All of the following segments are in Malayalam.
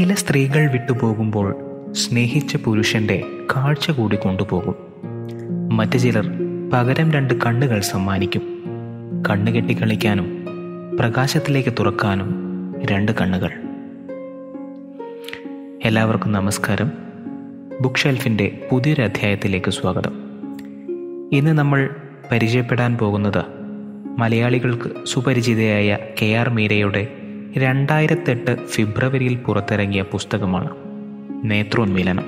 ചില സ്ത്രീകൾ വിട്ടുപോകുമ്പോൾ സ്നേഹിച്ച പുരുഷന്റെ കാഴ്ച കൂടി കൊണ്ടുപോകും മറ്റു ചിലർ പകരം രണ്ട് കണ്ണുകൾ സമ്മാനിക്കും കണ്ണുകെട്ടി കളിക്കാനും പ്രകാശത്തിലേക്ക് തുറക്കാനും രണ്ട് കണ്ണുകൾ എല്ലാവർക്കും നമസ്കാരം ബുക്ക് ഷെൽഫിൻ്റെ പുതിയൊരു അധ്യായത്തിലേക്ക് സ്വാഗതം ഇന്ന് നമ്മൾ പരിചയപ്പെടാൻ പോകുന്നത് മലയാളികൾക്ക് സുപരിചിതയായ കെ ആർ മീരയുടെ രണ്ടായിരത്തെട്ട് ഫെബ്രുവരിയിൽ പുറത്തിറങ്ങിയ പുസ്തകമാണ് നേത്രോന്മീലനം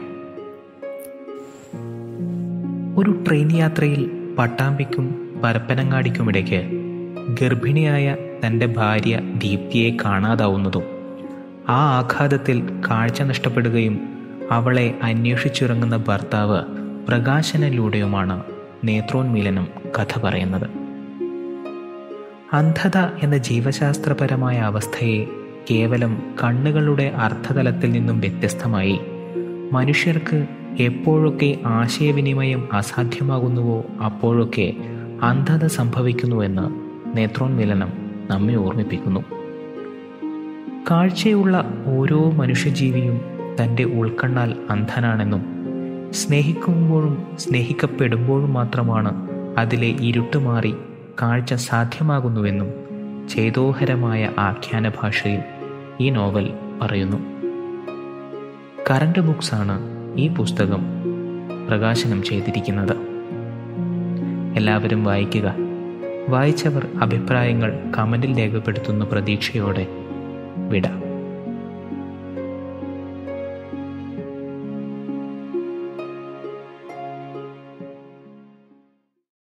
ഒരു ട്രെയിൻ യാത്രയിൽ പട്ടാമ്പിക്കും പരപ്പനങ്ങാടിക്കുമിടയ്ക്ക് ഗർഭിണിയായ തൻ്റെ ഭാര്യ ദീപ്തിയെ കാണാതാവുന്നതും ആ ആഘാതത്തിൽ കാഴ്ച നഷ്ടപ്പെടുകയും അവളെ അന്വേഷിച്ചിറങ്ങുന്ന ഭർത്താവ് പ്രകാശനിലൂടെയുമാണ് നേത്രോന്മീലനം കഥ പറയുന്നത് അന്ധത എന്ന ജീവശാസ്ത്രപരമായ അവസ്ഥയെ കേവലം കണ്ണുകളുടെ അർത്ഥതലത്തിൽ നിന്നും വ്യത്യസ്തമായി മനുഷ്യർക്ക് എപ്പോഴൊക്കെ ആശയവിനിമയം അസാധ്യമാകുന്നുവോ അപ്പോഴൊക്കെ അന്ധത സംഭവിക്കുന്നുവെന്ന് നേത്രോന്മിലനം നമ്മെ ഓർമ്മിപ്പിക്കുന്നു കാഴ്ചയുള്ള ഓരോ മനുഷ്യജീവിയും തൻ്റെ ഉൾക്കണ്ണാൽ അന്ധനാണെന്നും സ്നേഹിക്കുമ്പോഴും സ്നേഹിക്കപ്പെടുമ്പോഴും മാത്രമാണ് അതിലെ ഇരുട്ട് മാറി കാഴ്ച സാധ്യമാകുന്നുവെന്നും ചേതോഹരമായ ആഖ്യാന ഭാഷയിൽ ഈ നോവൽ പറയുന്നു കറണ്ട് ബുക്സാണ് ഈ പുസ്തകം പ്രകാശനം ചെയ്തിരിക്കുന്നത് എല്ലാവരും വായിക്കുക വായിച്ചവർ അഭിപ്രായങ്ങൾ കമൻറ്റിൽ രേഖപ്പെടുത്തുന്ന പ്രതീക്ഷയോടെ വിടാം